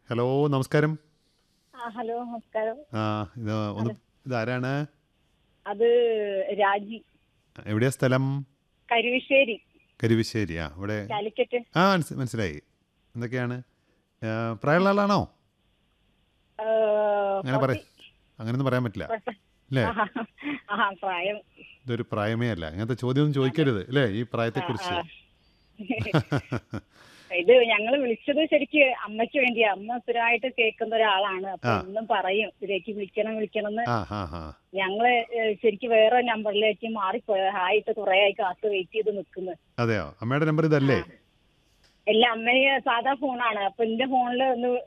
Hello നമസ്കാരം ആ hello നമസ്കാരം ആ ഇത് ഒന്ന് ഇതാരാണ് അത് രാജി എവിടെയാ സ്ഥലം കരുവശ്ശേരി കരുവശ്ശേരി ആ ഇവിടെ കാലിക്കറ്റ് ആ മനസ്സ് മനസ്സിലായി എന്തൊക്കെയാണ് ആ, പ്രായമുള്ള ആളാണോ ആ, അങ്ങനെ പറ അങ്ങനെയൊന്നും പറയാൻ പറ്റില്ല അല്ലേ ആഹാ. ആഹാ പ്രായം ഇതൊരു പ്രായമേ അല്ല അങ്ങനത്തെ ചോദ്യമൊന്നും ചോദിക്കരുത് അല്ലേ ഈ പ്രായത്തെക്കുറിച്ച് ഇത് ഞങ്ങള് വിളിച്ചത് ശരിക്ക് അമ്മയ്ക്ക് വേണ്ടിയാ അമ്മ സ്ഥിരമായിട്ട് കേൾക്കുന്ന ഒരാളാണ് അപ്പൊ ആ. എന്നും പറയും ഇതിലേക്ക് വിളിക്കണം വിളിക്കണം എന്ന് ആ ഹാ ഹാ ഞങ്ങള് ഏഹ്, ശരിക്ക് വേറെ നമ്പറിലേക്ക് മാറിപ്പോയ ആയിട്ട് കുറെ ആയി കാത്ത് വെയിറ്റ് ചെയ്ത് നിൽക്കുന്നു അതെയോ അമ്മയുടെ നമ്പർ ഇതല്ലേ എല്ലാ അമ്മയെ സാധാ ഫോണാണ് അപ്പൊ എന്റെ ഫോണിൽ ഒന്ന്